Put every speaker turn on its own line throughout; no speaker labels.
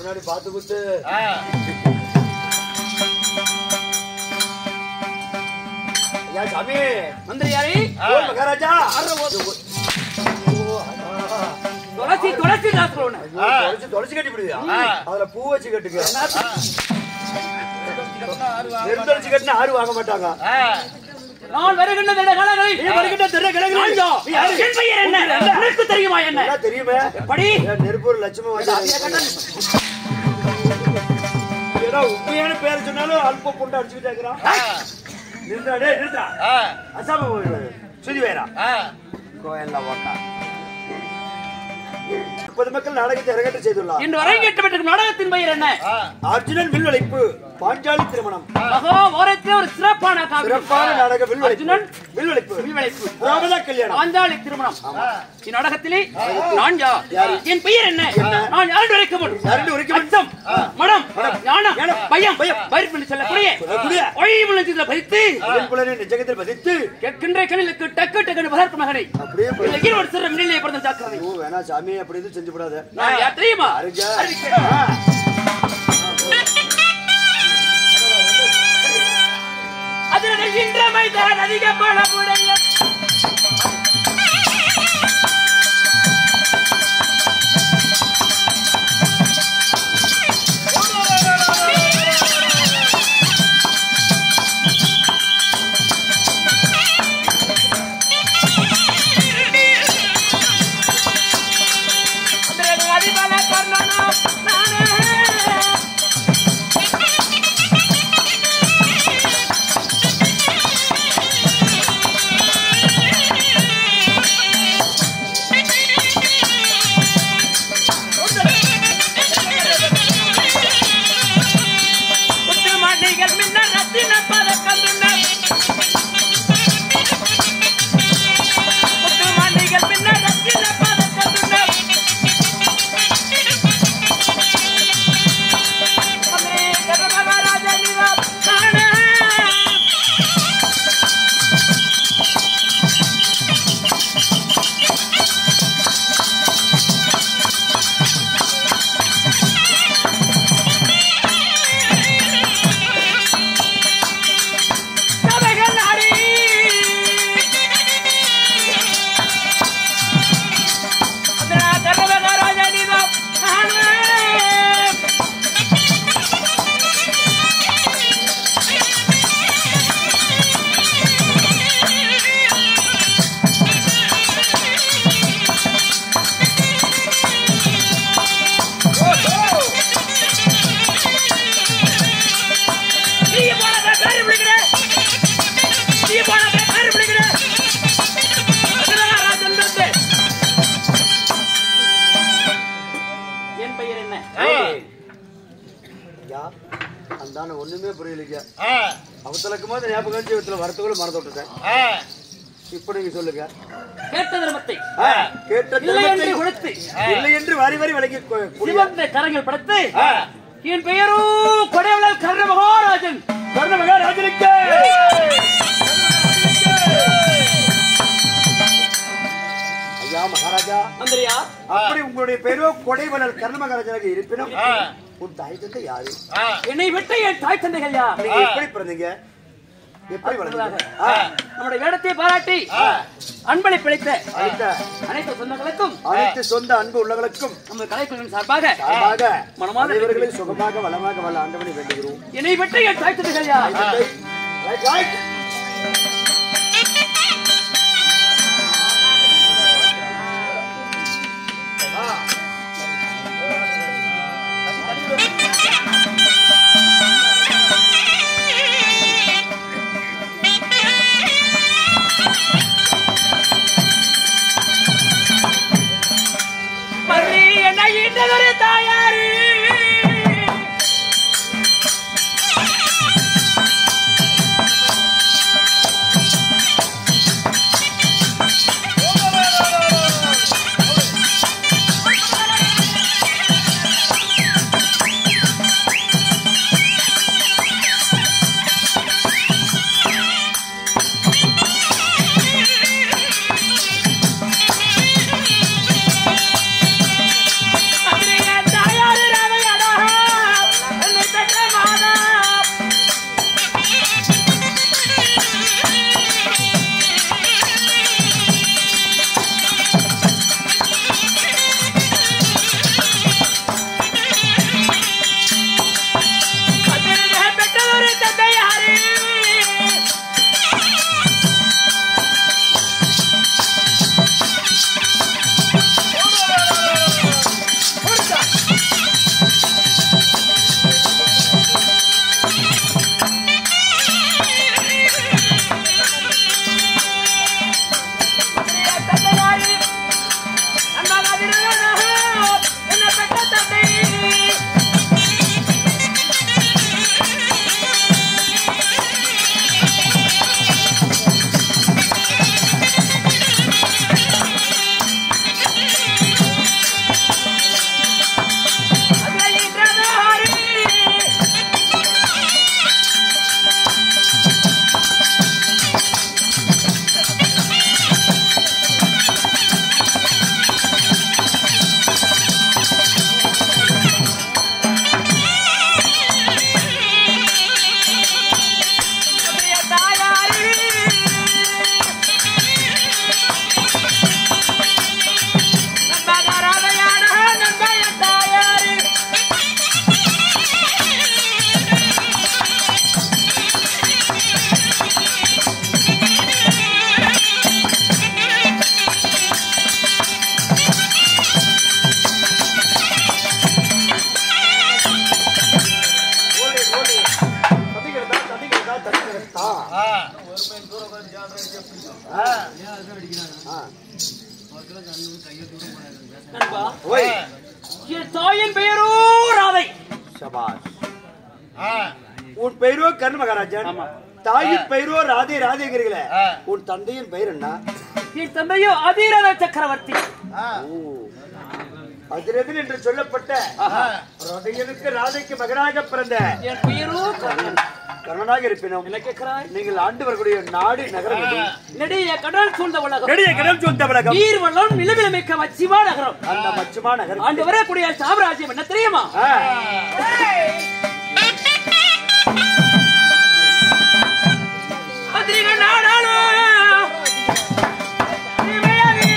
முன்னாடி பார்த்து குத்து
ஆ.
ஐயா சாமி
மந்திரியாரி
ஆ.
ஓ மகாராஜா
துளசி துளசி நான் சொல்லுவேன்
ஐயோ, தொலைச்சு தொலைச்சு கட்டி விடுவியா
ஆ.
அதுல பூ வச்சு கட்டுங்க
ஆறு வாங்க
நெருந்தொலைச்சு கட்டினா ஆறு வாங்க மாட்டாங்க
ஆ.
நான் வருகின்ற இந்த காலங்களில்
நீ வருகின்ற திரு கிழங்கு
ஐயோ, என் பெயர் என்ன உனக்கு தெரியுமா என்ன
எல்லாம் தெரியுமே
படி
ஏன் நெருப்பூர் லட்சுமி வாங்க ஏதோ உண்மையான பேர் சொன்னாலும் அல்ப பொண்ணு அடிச்சுக்கிட்டே இருக்கிறான்
ஆ.
நிறுத்தா டேய் நிறுத்தா
ஆ.
அசாம சுதி வேறா
ஆ.
கோயல்ல ஓட்டா பொதுமக்கள் நாடகத்தை அரங்கேற்றம் செய்துள்ளார்
இன்று வரை கேட்டுவிட்டு நாடகத்தின் பெயர் என்ன
ஆ.
அர்ஜுனன் வில்வளைப்பு பாஞ்சாலி திருமணம்
மகாபாரதத்தில் ஒரு சிறப்பான காவியம்.
சிறப்பான நாடக வில்வளைப்பு
அர்ஜுனன்
வில்வளைப்பு
வில்வளைப்பு
ராமதா கல்யாணம்
பாஞ்சாலி திருமணம் இந்நாடகத்திலே நான் யார் என் பெயர் என்ன நான் யாருடைய வரைக்கும் முன்
யாருடைய வரைக்கும் முன்?
அச்சம் மடம் ஞானம்
ஞானம்,
பயம்
பயம்.
பயிர்ப்பு சொல்லக்கூடிய
சொல்லக்கூடிய
ஒழிமுள்ளத்தில் பதித்து
இதன் புலனை நெஞ்சகத்தில் பதித்து
கேட்கின்ற கண்ணிலுக்கு டக்கு டக்குன்னு பதற்கு மகனை
அப்படியே போய்
இல்லை ஒரு சிறு மின்னிலே பிறந்த ஜாக்கிரதை
ஓ வேணா சாமி அப்படி இது செஞ்சு விடாத
நான் யார் தெரியுமா
அருங்க.
அறிவிக்கிறேன்.
ஆ.
அதனை இன்றமை தான் அதிக பலமுடைய அதனை அதிபல கர்ணனும் நானே முத்துமணிகள் மின்ன ரத்தின பதக்கந்துள்ள முத்துமணிகள் மின்ன ரத்தின பதக்கந்துள்ள அம்ரே கர்மகாராஜனிவா நானே சபைகள் அடி அதனா கர்மகாராஜனிவா நானே நீ போனத பேரு பிடிக்கிற நீ போனத பேரு பிடிக்கிற ராஜன் வந்து என் பெயர் என்ன
ஆ.
ஐயா அந்தான ஒண்ணுமே புரியலைங்க
ஆ.
அவத்தலக்கும் போது ஞாபகம் ஜீவத்துல வரத்துக்குள்ள மறந்து விட்டுட்டேன்
ஆ.
இப்ப நீங்க சொல்லுங்க
கேட்ட தர்மத்தை
ஆ, கேட்ட
இல்லை என்று
தர்மத்தை
கொடுத்து
இல்லை என்று வாரி வாரி வழங்கி கொ- கூடிய
சிவந்த கரங்கள் படுத்து
ஆ.
என் பெயரோ கொடைவளர் கர்ண மகாராஜன்
கர்ண மகாராஜனுக்கு ஐயா மகாராஜா
மந்திரியா
அப்படி உங்களுடைய பெயரோ கொடைவளர் கர்ண மகாராஜனாக இருப்பினும்
ஆ.
உன் தாய் தந்தை யாரு
ஆ.
என்னை விட்டு என் தாய் தந்தைகள் யார்
நீங்க எப்படி பிறந்தீங்க எப்படி வளர்ந்தீங்க ஆ,
நம்முடைய வேடத்தை பாராட்டி அன்பளை பிழைத்த
அளித்த
அனைத்து சொந்தங்களுக்கும்
அனைத்து சொந்த அன்பு உள்ளவர்களுக்கும்
நமது கலைக்குழுவின் சார்பாக
சார்பாக
மனமார்ந்த
அனைவர்களையும் சுகமாக வளமாக வாழ ஆண்டவனை வேண்டுகிறோம்
என்னை விட்டு என் தாய் தந்தைகள் யார்
தந்தை, ரைட், ரைட்.
மறுபடி என்னை ஈன்றதொரு தாயாரு
ஆ. ஆ. ஆ.
நண்பா
ஓய்.
என் தாயின் பெயரோ ராதை
சபாஷ் உன் பெயரோ கர்ண மகாராஜன்
ஆமா.
தாயின் பெயரோ ராதே ராதேங்கிறீங்களே உன் தந்தையின் பெயர் என்ன
என் தந்தையோ அதிரத சக்கரவர்த்தி
ஓ. அதிரதன் என்று சொல்லப்பட்ட ரதையனுக்கு ராதைக்கு மகனாக பிறந்த
என் பெயரோ கர்ணன்
கர்ணனாக இருப்பினும்
என்ன கேட்கிறாய்
நீங்கள் ஆண்டு வரக்கூடிய நாடு நகரம் எது?
நெடிய கடல் சூழ்ந்த உலகம்
நெடிய கிடம் சொந்த உலகம்
நீர் வளம் நிலவிலமிக்க மச்சிமா நகரம்
அந்த மச்சுமா நகரம்
ஆண்டு வரக்கூடிய சாம்ராஜ்யம் என்ன தெரியுமா
ஆ.
மந்திரிகள் நாடாளோ இவையவே.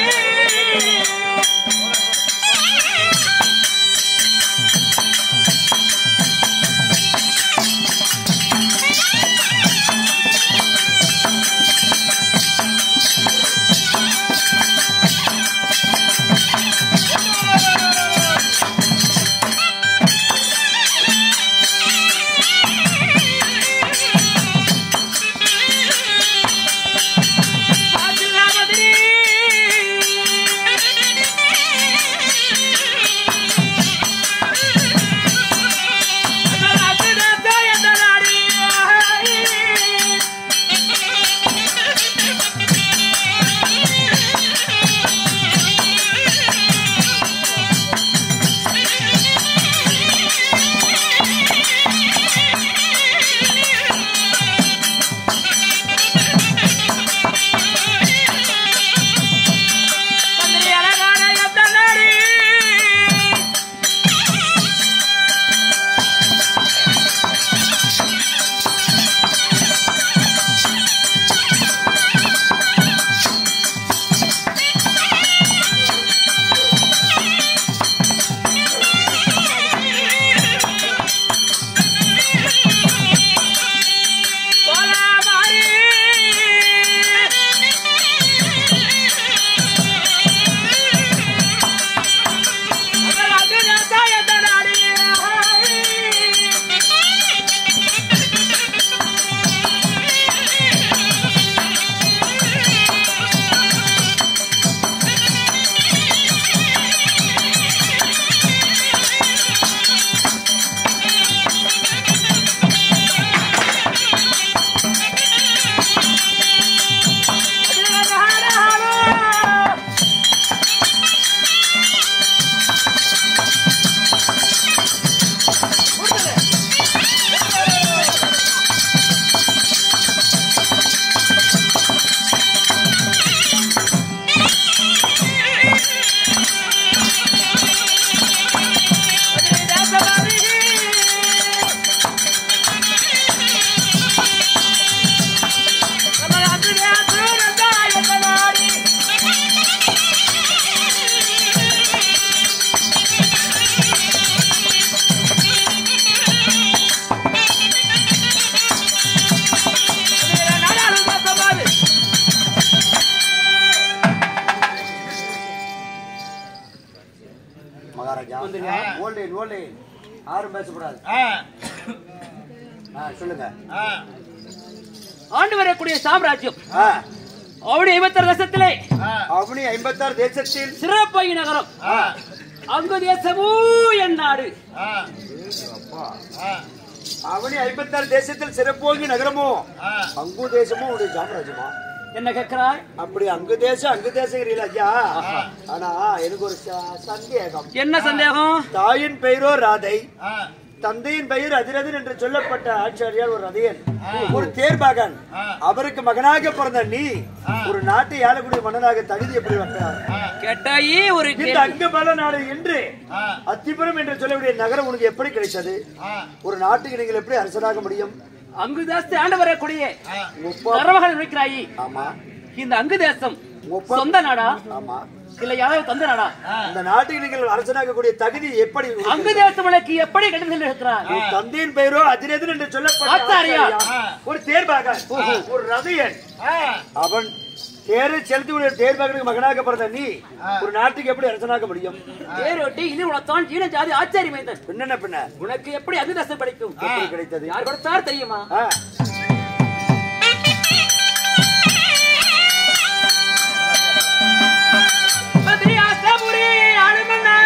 பாத்துலா மந்திரி. நாட்டு நாட்டா எந்த நாடு? மந்திரி அழகான எந்த நாடு? கோலாமாரி. நாட்டு நாட்டா எந்த நாடு?
மகாராஜா
வந்துருங்க.
ஓல்டேன் ஓல்டேன் யாரும் பேசக்கூடாது ஆ, சொல்லுங்க
ஆண்டு வரக்கூடிய சாம்ராஜ்யம்
ஆ,
அவருடைய ஐம்பத்தாறு தேசத்திலே
அவனி ஐம்பத்தாறு தேசத்தில்
சிறப்பாகி நகரம்
ஆ,
அங்கு தேசமூ என் நாடு
அவனி ஐம்பத்தாறு தேசத்தில் சிறப்போங்கி நகரமோ அங்கு தேசமும் உடைய சாம்ராஜ்யமா
என்ன கேட்கிறாய்
அப்படி அங்கு தேசம் அங்கு தேசங்கிறீங்களா ஐயா ஆனா எனக்கு ஒரு ச- சந்தேகம்
என்ன சந்தேகம்
தாயின் பெயரோ ராதை தந்தையின் பெயர் அதிரதன் என்று சொல்லப்பட்ட ஆச்சாரியார் ஒரு ரதையன் ஒரு தேர்மகன் அவருக்கு மகனாக பிறந்த நீ ஒரு நாட்டை ஆளக்கூடிய மன்னனாக தகுதி எப்படி வைக்கிறார்
கேட்டாயே ஒரு
இந்த
கேள்வி.
அங்கபல நாடு என்று அத்திபுரம் என்று சொல்லக்கூடிய நகரம் உனக்கு எப்படி கிடைச்சது ஒரு நாட்டுக்கு நீங்கள் எப்படி அரசனாக முடியும்
அங்கு தேசத்தை ஆண்டு வரக்கூடிய
முப்பா-
கரமகள் இருக்கிறாயி
ஆமா
இந்த அங்கு தேசம்
முப்பா-
சொந்த நாடா
ஆமா
இல்ல யாராவது தந்த நாடா
இந்த நாட்டுக்கு நீங்கள் அரசனாக கூடிய தகுதி எப்படி உங்களுக்கு
அங்கு தேசம் உனக்கு எப்படி கிடைத்து இருக்கிறார்
உன் தந்தையின் பெயரோ அதிரதன் என்று சொல்லப்பட்ட
ஆச்சாரியா.
ஆச்சாரியா. ஒரு தேர்பாகன் ஒரு ரதையன் அவன் தேரை செலுத்தி தேர்பாகனுக்கு மகனாக பிறந்த நீ ஒரு நாட்டுக்கு எப்படி அரசனாக முடியும்
தேரோட்டி இது உனத்தான் ஜீன ஜாதி ஆச்சாரி மைந்தன்
பின்ன பின்ன
உனக்கு எப்படி அங்கு தேசம் படிக்கும்
எப்படி கிடைத்தது
யார் கொடுத்தார் தெரியுமா
ஆ.
மதுரை அஸ்தாபுரி ஆளுமன்னா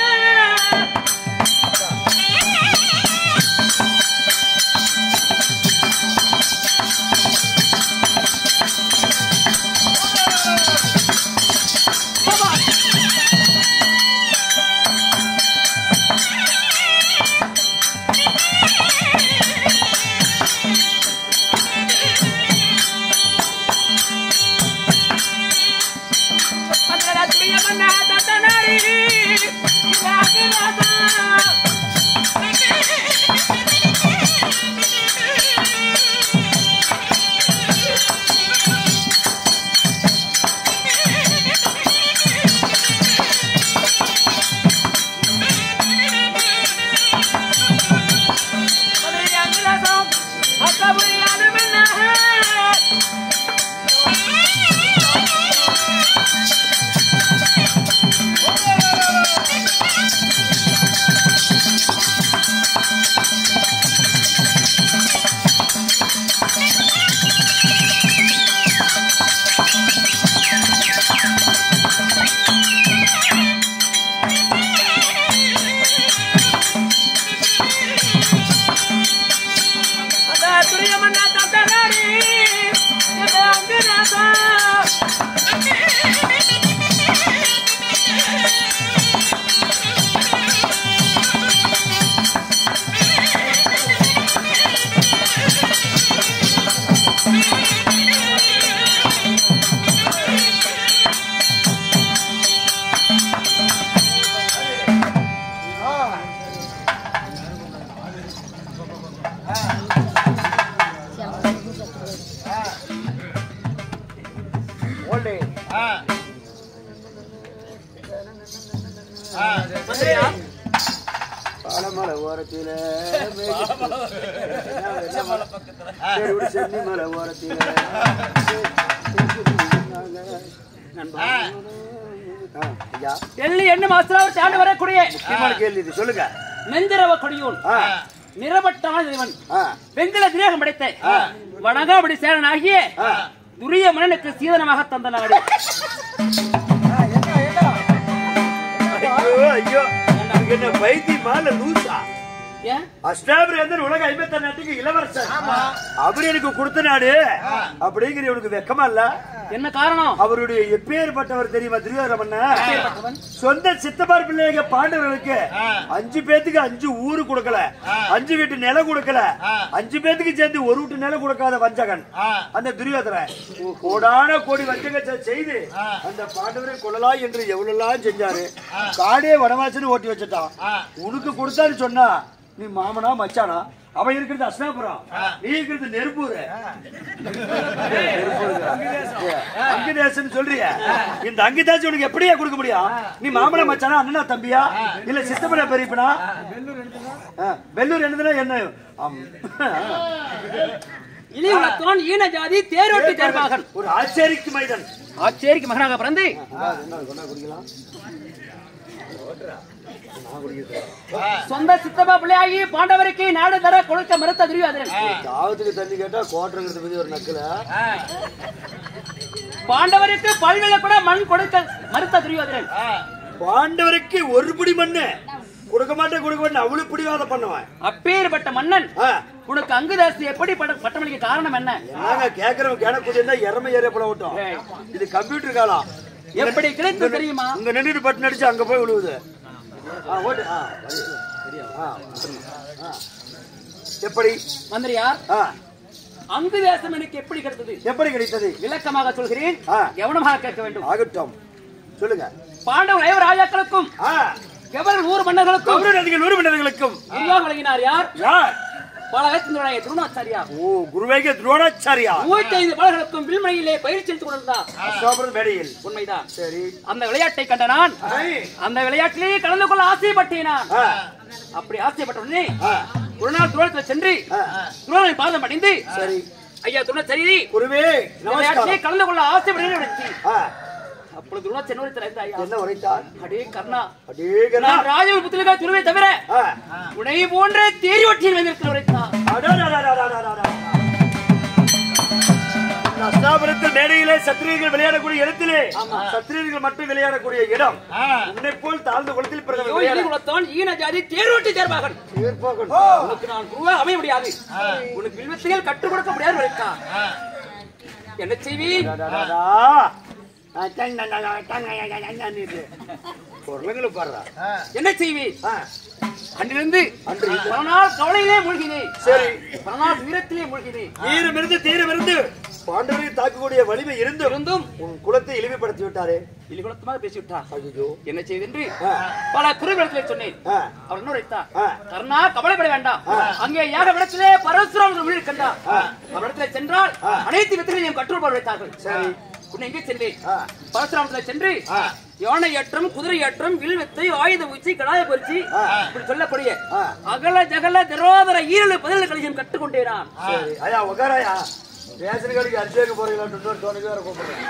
ஓல்டே பாலமலை ஓரத்தில சென்னி மலை ஓரத்தில ஆ, ஐயா
டெல்லி என்ன மாஸ்டர் தாண்டி வரக்கூடிய
முக்கியமான கேள்வி இது சொல்லுங்க
நெந்திரவ கொடியூன்
ஆ,
நிறவட்டான தேவன்
ஆ,
வெங்கல திரேகம் படைத்த வணங்காபடி சேரன் ஆகிய
ஆ.
துரிய மன்னனுக்கு சீதனமாக தந்த நாடு
ஐயோ ஐயோ உனக்கு என்ன பைத்தியமா இல்ல லூசா
ஏன்
அஷ்டாபிரேந்தர் உலக ஐம்பத்தி நாட்டுக்கு இளவரசர் அவர் எனக்கு கொடுத்த நாடு அப்படிங்கிற உனக்கு வெக்கமா இல்ல
என்ன காரணம்
அவருடைய எப்பேற்பட்டவர் தெரியுமா துரியோதரமன்ன சொந்த சித்தப்பார் பிள்ளைங்க பாண்டவர்களுக்கு அஞ்சு பேத்துக்கு அஞ்சு ஊரு கொடுக்கல அஞ்சு வீட்டு நிலம் கொடுக்கல அஞ்சு பேத்துக்கு சேர்ந்து ஒரு வீட்டு நிலம் கொடுக்காத வஞ்சகன் அந்த துரியோதரன் கோடான கோடி வஞ்சக செ- செய்து அந்த பாண்டவரை கொள்ளலாம் என்று எவ்வளவு செஞ்சாரு காடே வனவாசன்னு ஓட்டி வச்சுட்டான் உனக்கு கொடுத்தான்னு சொன்னா நீ மாமனா மச்சானா அவன் இருக்கிறது அஸ்னாபுரம் நீ இருக்கிறது நெருப்பூர் அங்கிதேசன் சொல்றிய இந்த அங்கிதாசி உனக்கு எப்படியா கொடுக்க முடியும் நீ மாமனா மச்சானா அண்ணனா தம்பியா இல்ல சித்தப்பட பெரியப்பனா ஆ, வெள்ளூர் என்னதுன்னா என்ன ஆம்.
இளையுலத்தோன் ஈன ஜாதி தேரோட்டி தேர்வாகன்
ஒரு ஆச்சரிக்கு மைதன்
ஆச்சேரிக்கு மகனாக பிறந்து சொந்த சித்தப்பா பிள்ளையாகி பாண்டவருக்கு நாடு தர கொடுக்க மறுத்த துரியோதனன்
தாவத்துக்கு தண்ணி கேட்டா கோட்டங்கிறது பத்தி ஒரு நக்கல
பாண்டவருக்கு பல்வில கூட மண் கொடுக்க மறுத்த துரியோதனன்
பாண்டவருக்கு ஒரு பிடி மண்ணு கொடுக்க மாட்டேன் கொடுக்க மாட்டேன் அவ்வளவு பிடிவாத பண்ணுவேன்
அப்பேற்பட்ட மன்னன்
ஆ,
உனக்கு அங்குதாசி எப்படி பட்ட- பட்டமளிக்க காரணம் என்ன
நாங்க கேக்குறவங்க கேட்கக்கூடிய இருந்தா இறமை ஏறிய போல விட்டோம்
ஏய்.
இது கம்ப்யூட்டர் காலம்
எப்படி கிடைத்தது தெரியுமா
இங்க நின்றுட்டு பட்டு நடிச்சு அங்க போய் விழுவுது ஆ, ஓட்டு ஆ, வழி. ஆ, அப்படி. ஆ. எப்படி
மந்திரியார்
ஆ,
அங்குதேசம் எனக்கு எப்படி கிடைத்தது
எப்படி கிடைத்தது
விளக்கமாக சொல்கிறேன்
ஆ.
கவனமாக கேட்க வேண்டும்
ஆகட்டும் சொல்லுங்க
பாண்டவ ஐவர் ராஜாக்களுக்கும்
ஆ,
எவர் ஊர் மன்னர்களுக்கும்
கௌரவ நதிகள் உறவினர்களுக்கும்
உருவாக வழங்கினார் யார்
யார்
பல வயத்தினுடைய துருணாச்சாரியார்
ஓ குருவேக துரோணாச்சாரியா
நூற்றி ஐந்து பாடல்களுக்கும் வில்மனையிலே பயிற்சி எடுத்துக் கொண்டிருந்தார்
அசோபரன் மேடையில்
உண்மைதான்
சரி
அந்த விளையாட்டை கண்ட நான்
ஐ,
அந்த விளையாட்டிலே கலந்து கொள்ள ஆசைப்பட்டேன் நான்
ஆ,
அப்படி ஆசைப்பட்ட உடனே
ஆ,
ஒரு நாள் துரோணத்தில் சென்று
ஆ,
துரோணனை பாதம் அடைந்து
சரி
ஐயா துரோணாச்சாரி
குருவே
விளையாட்டிலே
நமஸ்காரம்
கலந்து கொள்ள ஆசைப்படுகிறேன்
ஆ,
அப்பொழுது துரோணாச்சாரி என்ன உரைத்தார் ஐயா
என்ன உரைத்தார்
அடே கர்ணா
அடேகனா
நான் ராஜ புத்திரிகா துருவை தவிர
ஆ,
உனை போன்ற தேரி ஒட்டியில் வந்திருக்கிற உரைத்தார்
அடடடடடடடடட. இந்த அஸ்தாபுரத்தில் மேடையிலே சத்திரியர்கள் விளையாடக்கூடிய இடத்திலே சத்திரியர்கள் மட்டும் விளையாடக்கூடிய இடம் உன்னை போல் தாழ்ந்த குளத்தில் பிறகு
ஐயோ, இனி குலத்தான் ஈன ஜாதி தேரோட்டி தேர்வாகன் உனக்கு நான் குருவா அமைய முடியாது உனக்கு வில்வத்தைகள் கற்றுக் கொடுக்க முடியாது உரைத்தான். என்ன செய்வீர்
பொருளுங்களை பாடுறா
என்ன செய்வீர் அன்றிலிருந்து பல நாள் கவலையிலே மூழ்கினேன்
சரி
பல நாள் வீரத்திலே மூழ்கினேன்
ஈரமிருந்து தீரமிருந்து பாண்டவரை தாக்கக்கூடிய வலிமை இருந்தும்
இருந்தும்
உன் குலத்தை இழிவுபடுத்தி விட்டாரே
இலிகுலத்தமாக பேசிவிட்டார்
ஐயோ
என்ன செய்தென்று பல குறுவிடத்திலே சொன்னேன்
ஆ.
அவர் என்ன உரைத்தார்
ஆ.
கர்ணா கவலைப்பட வேண்டாம் அங்கே யாக விடத்திலே பரசுராம் வீடு கண்டார் அவரிடத்திலே சென்றால் அனைத்து விதத்திலையும் கற்றுக்கொள்ள வைத்தார்கள்
சரி.
உன்னை எங்கே சென்றேன்
ஆ.
பரசுராமத்தில் சென்று யானை ஏற்றம் குதிரை ஏற்றம் வில் வித்தை ஆயுத ஊச்சி கடாய பறிச்சி இப்படி சொல்லக்கூடிய
ஆ.
அகல ஜகல திரோதர ஈரலு பதினேழு கலையும் கற்றுக்கொண்டே நான்
சரி ஐயா உட்காராயா ரேஷன் கடைக்கு அரிசியாக போறீங்களான்னு இன்னொரு தோணுக்கு வேற கூப்பிடுறேன்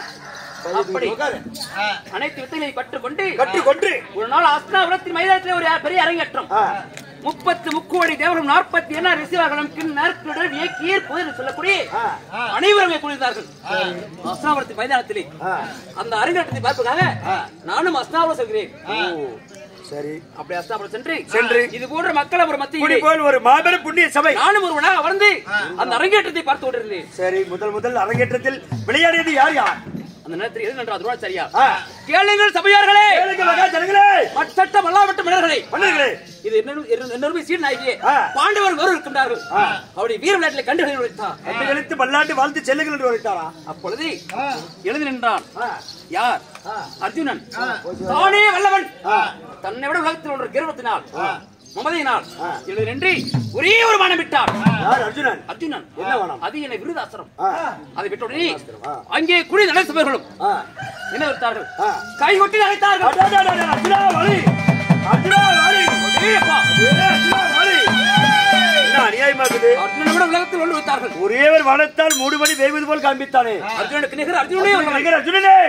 அப்படி.
உட்காரு
அனைத்து வித்தைகளையும் கற்றுக்கொண்டு
கற்று கொன்று
ஒரு நாள் அஸ்தாபுரத்தின் மைதானத்தில் ஒரு பெரிய அரங்கேற்றம்
ஆ.
முப்பத்து முக்கோடி தேவரும் நாற்பத்தி என்ன ரிசிவார்களும் கிண்ணற்குடன் இயக்கியர் புதிர் சொல்லக்கூடிய
ஆ.
அனைவருமே குளிர்ந்தார்கள் அஸ்தாபுரத்தின் மைதானத்திலே
ஆ.
அந்த அரங்கேற்றத்தை பார்ப்பதாக நானும் அஸ்தாபுரம் செல்கிறேன்
ஓ, சரி
அப்படி அஸ்தாபுரம் சென்று
சென்று.
இது போன்ற மக்கள் ஒரு
குடி
மத்தியிலே
போல் ஒரு மாபெரும் புண்ணிய சபை
நானும் ஒருவனாக அமர்ந்து அந்த அரங்கேற்றத்தை பார்த்து கொண்டிருந்தேன்
சரி முதல் முதல் அரங்கேற்றத்தில் விளையாடியது யார் யார்
அந்த நேரத்தில் எது நன்றா துரோணாச்சாரியா
ஆ.
கேளுங்கள் சபையார்களே
கேளுங்க மகா ஜனங்களே
மற்ற மல்லாவட்ட மன்னர்களே
மன்னர்களே
இது என்னொரு சீர் நாயகியே
ஆ.
பாண்டவர் வரும் இருக்கின்றார்கள் அவருடைய வீர விளையாட்டிலே கண்டுகளை உழைத்தார்
கண்டு கழித்து பல்லாண்டு வாழ்த்து செல்லுங்கள் என்று உரைத்தாரா
அப்பொழுது எழுதி நின்றான்
ஆ.
யார் அர்ஜுனன் தானே வல்லவன் தன்னை விட உலகத்தில் ஒன்று கர்வத்தினால் மமதையினால் எழுதி நின்று ஒரே ஒரு வானம் விட்டார்
யார் அர்ஜுனன்
அர்ஜுனன்
என்ன வானம்?
அது என்னை விருதாசனம்
ஆ.
அதை விட்ட உடனே
ஆ.
அங்கே குடி நடசபர்களும்
ஆ.
என்ன வைத்தார்கள்
ஆ.
கை கொட்டி அழைத்தார்கள்
அடடடடட, அர்ஜுனா வாழி அர்ஜுனா வாழி
ஏயப்பா,
ஏ, அர்ஜுனா வாழி என்ன அநியாயமா இருக்குது
அர்ஜுனனை விட உலகத்தில் ஒன்று வைத்தார்கள்
ஒரேவர் வானத்தால் மூடுபடி வேய்வது போல் காண்பித்தானே
அர்ஜுனனுக்கு நிகர் அர்ஜுனனே வல்லவன்.
அர்ஜுனனே, அர்ஜுனனே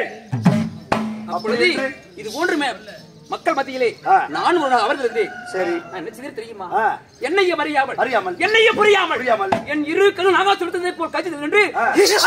அப்பொழுது இது போன்று மே- மக்கள் மத்தியிலே
ஆ.
நான் ஒரு அமர்ந்திருந்தேன்
சரி
நான் என்ன செய்தேன் தெரியுமா
ஆ.
என்னையும் அறியாமல்
அறியாமல்.
என்னையும் புரியாமல்
புரியாமல்.
என் இரு கண்ணு நாகா சுடுத்ததை போல் கட்சி நின்று
ஆ.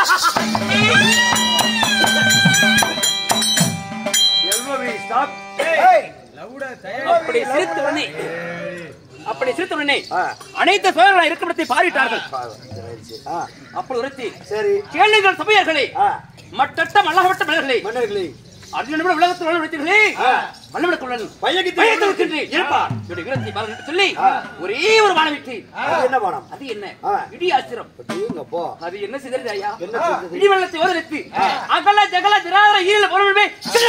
எல்ஓவி ஸ்டாப்
அப்படி சிரித்த உடனே அப்படி சிரித்த உடனே
ஆ.
அனைத்து சோழர்களாக இருக்கிடத்தை பாரிட்டார்கள்
ஆ,
அப்படி உரைத்தி
சரி
கேளுங்கள் சபையர்களே
ஆ,
மட்டட்ட மல்லகப்பட்ட மலர்களே
மன்னர்களே
அர்ஜுனனை விட உலகத்தில் உள்ள உழைத்தீர்களே வல்லவிடக்குள்ளன்
பயகத்தை
பயத்தை இருக்கின்றேன் இருப்பார் என்னுடைய வீரத்தை பாருங்கள் என்று சொல்லி ஒரே ஒரு வானவிட்டு
அது என்ன பானம்
அது என்ன
ஆ.
இடி ஆசிரம்
ஐயோ
அது என்ன சிதறது ஐயா
என்ன செய்தது?
இடி வெள்ளத்தை ஓதலித்து அகல ஜகல திராதர ஈரல பொருள்மே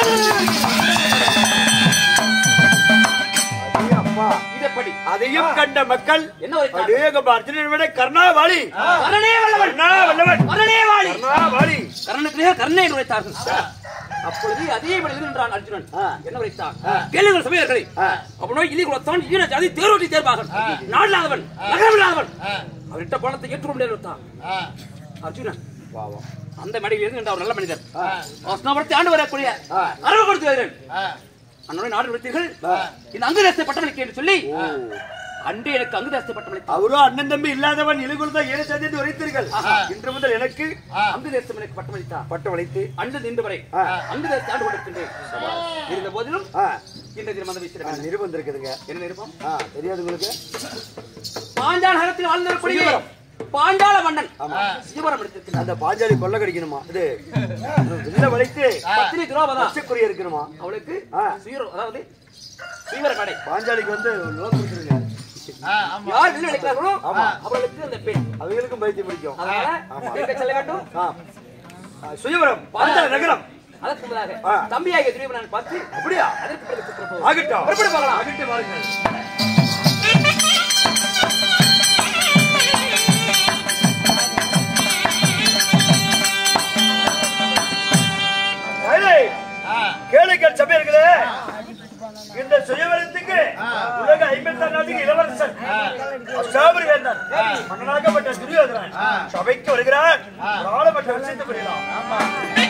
அப்பா
இதப்படி
அதையும் கண்ட மக்கள்
என்ன உரைத்தார்?
அடேங்கப்பா, அர்ஜுனனை விட கர்ணாவாளி
கரணே வல்லவன்
கர்ணா வல்லவன்
கரணே வாழி
கர்ணாவாளி
கர்ணத்திலே கர்ணே என்று உரைத்தார்கள் அப்பொழுது அதே வழியில் நின்றான் அர்ஜுனன்
ஆ.
என்ன உரைத்தான் கேளுங்கள் சபையர்களே அவனோ இலி குலத்தான் ஈன ஜாதி தேரோட்டி தேர்வாகன் நாடில்லாதவன் நகரமில்லாதவன் அவர்கிட்ட பணத்தை ஏற்றுக்கொள்ள முடியாது அர்ஜுனன்
பாவம்
அந்த மேடையில் இருந்து நின்ற ஒரு நல்ல மனிதர் அஸ்னாபுரத்தை ஆண்டு வரக்கூடிய அரவ கொடுத்தவர்கள் அன்னோட நாடு விடுத்தீர்கள் இந்த அங்குதேச பட்டமளிக்க என்று சொல்லி அன்று எனக்கு அங்குதேச பட்டமளித்தார்
அவரோ அண்ணன் தம்பி இல்லாதவன் இழுகுலதான் ஏழு சதவீதம் உரைத்தீர்கள் இன்று முதல் எனக்கு
அங்குதேசம் எனக்கு பட்டமளித்தார்
பட்டம் அளித்து
அன்று நின்று வரை
ஆ.
அங்குதேச ஆண்டு கொண்டிருக்கின்றேன் இருந்த போதிலும்
ஆ,
இந்த தினம் அந்த
ஆ,
விஷயம்
நிருபம் இருக்குதுங்க
என்ன நிருபம்
ஆ, தெரியாது உங்களுக்கு
பாஞ்சால நகரத்தில் வாழ்ந்திருக்கூடிய
சிதம்பரம்.
பாஞ்சால மன்னன்
ஆமா.
சிவபுரம் எடுத்திருக்கிறார்
அந்த பாஞ்சாலி கொல்ல கடிக்கணுமா இது இல்ல வளைத்து
பத்தினி துரோபதா
பச்சைக்குரிய இருக்கணுமா
அவளுக்கு
ஆ.
சீரோ அதாவது சீவர கடை
பாஞ்சாலிக்கு வந்து லோன் கொடுத்துருங்க
யார் வில்லு அழைக்கிறார்களோ அவர்களுக்கு அந்த பெண்
அவங்களுக்கும் பைத்தியம் பிடிக்கும்
அதனால எங்க செல்ல வேண்டும்
ஆ. ஆ, சுயவரம் பாஞ்சாலி நகரம்
அதற்கு முன்னதாக
ஆ.
தம்பியாகிய துரியவனன் பார்த்து
அப்படியா
அதற்கு பிறகு சுற்ற போவோம்.
ஆகட்டும்
எப்படி பார்க்கலாம்?
ஆகட்டும் வாருங்கள். வயலே, கேளுங்கள் சபையர்களே இந்த சுயவரத்துக்கு உலக ஐம்பத்தாறு நாட்டுக்கு இளவரசன் அஷ்டாபரி வேந்தன் மன்னனாகப்பட்ட துரியோதனன் சபைக்கு வருகிறார் ஆளப்பட்ட விஷயத்தை புரியலாம்